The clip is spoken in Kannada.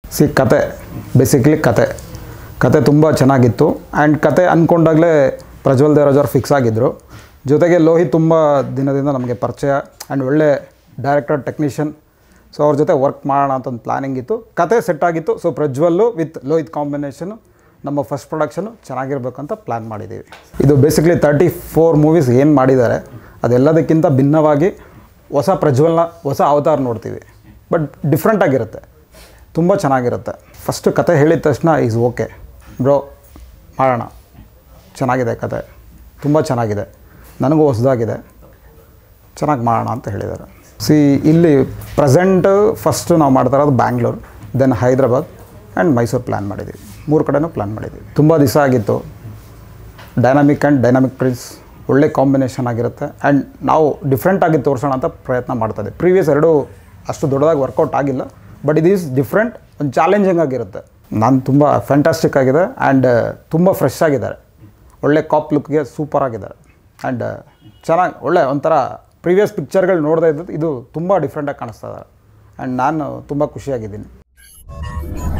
ಸಿ ಕತೆ ಬೇಸಿಕ್ಲಿ ಕತೆ ಕತೆ ತುಂಬ ಚೆನ್ನಾಗಿತ್ತು ಆ್ಯಂಡ್ ಕತೆ ಅಂದ್ಕೊಂಡಾಗಲೇ ಪ್ರಜ್ವಲ್ ದೇವರಾಜ್ ಅವ್ರು ಫಿಕ್ಸ್ ಆಗಿದ್ದರು ಜೊತೆಗೆ ಲೋಹಿತ್ ತುಂಬ ದಿನದಿಂದ ನಮಗೆ ಪರಿಚಯ ಆ್ಯಂಡ್ ಒಳ್ಳೆ ಡೈರೆಕ್ಟರ್ ಟೆಕ್ನಿಷಿಯನ್ ಸೊ ಅವ್ರ ಜೊತೆ ವರ್ಕ್ ಮಾಡೋಣ ಅಂತ ಒಂದು ಪ್ಲ್ಯಾನಿಂಗ್ ಇತ್ತು ಕತೆ ಸೆಟ್ ಆಗಿತ್ತು so Prajwal with Lohith combination ನಮ್ಮ ಫಸ್ಟ್ ಪ್ರೊಡಕ್ಷನು ಚೆನ್ನಾಗಿರ್ಬೇಕಂತ ಪ್ಲ್ಯಾನ್ ಮಾಡಿದ್ದೀವಿ ಇದು ಬೇಸಿಕ್ಲಿ ತರ್ಟಿ ಫೋರ್ ಮೂವೀಸ್ ಏನು ಮಾಡಿದ್ದಾರೆ ಅದೆಲ್ಲದಕ್ಕಿಂತ ಭಿನ್ನವಾಗಿ ಹೊಸ ಪ್ರಜ್ವಲ್ನ ಹೊಸ ಅವತಾರ ನೋಡ್ತೀವಿ ಬಟ್ ಡಿಫ್ರೆಂಟಾಗಿರುತ್ತೆ ತುಂಬ ಚೆನ್ನಾಗಿರುತ್ತೆ ಫಸ್ಟು ಕತೆ ಹೇಳಿದ ತಕ್ಷಣ ಈಸ್ ಓಕೆ ಬ್ರೋ ಮಾಡೋಣ ಚೆನ್ನಾಗಿದೆ ಕತೆ ತುಂಬ ಚೆನ್ನಾಗಿದೆ ನನಗೂ ಹೊಸದಾಗಿದೆ ಚೆನ್ನಾಗಿ ಮಾಡೋಣ ಅಂತ ಹೇಳಿದ್ದಾರೆ ಸಿ ಇಲ್ಲಿ ಪ್ರೆಸೆಂಟ್ ಫಸ್ಟು ನಾವು ಮಾಡ್ತಾ ಇರೋದು Bangalore then Hyderabad and Mysore plan ಮಾಡಿದ್ದೀವಿ ಮೂರು ಕಡೆನೂ ಪ್ಲ್ಯಾನ್ ಮಾಡಿದ್ದೀವಿ ತುಂಬ ದಿವಸ ಆಗಿತ್ತು ಡೈನಾಮಿಕ್ ಆ್ಯಂಡ್ ಡೈನಾಮಿಕ್ ಪ್ರಿನ್ಸ್ ಒಳ್ಳೆ ಕಾಂಬಿನೇಷನ್ ಆಗಿರುತ್ತೆ ಆ್ಯಂಡ್ ನಾವು ಡಿಫ್ರೆಂಟಾಗಿ ತೋರಿಸೋಣ ಅಂತ ಪ್ರಯತ್ನ ಮಾಡ್ತಾ ಇದ್ದೀವಿ ಪ್ರೀವಿಯಸ್ ಎರಡು ಅಷ್ಟು ದೊಡ್ಡದಾಗಿ ವರ್ಕೌಟ್ ಆಗಿಲ್ಲ ಬಟ್ ಇದು ಈಸ್ ಡಿಫ್ರೆಂಟ್ ಒಂದು ಚಾಲೆಂಜಿಂಗ್ ಆಗಿರುತ್ತೆ ನಾನು ತುಂಬ ಫ್ಯಾಂಟಾಸ್ಟಿಕ್ ಆಗಿದೆ ಆ್ಯಂಡ್ ತುಂಬ ಫ್ರೆಶ್ ಆಗಿದ್ದಾರೆ ಒಳ್ಳೆ ಕಾಪ್ ಲುಕ್ಗೆ ಸೂಪರ್ ಆಗಿದ್ದಾರೆ ಆ್ಯಂಡ್ ಚೆನ್ನಾಗಿ ಒಳ್ಳೆ ಒಂಥರ ಪ್ರೀವಿಯಸ್ ಪಿಕ್ಚರ್ಗಳು ನೋಡ್ತಾ ಇದ್ದದ್ದು ಇದು ತುಂಬ ಡಿಫ್ರೆಂಟಾಗಿ ಕಾಣಿಸ್ತಾ ಇದ್ದಾರೆ ಆ್ಯಂಡ್ ನಾನು ತುಂಬ ಖುಷಿಯಾಗಿದ್ದೀನಿ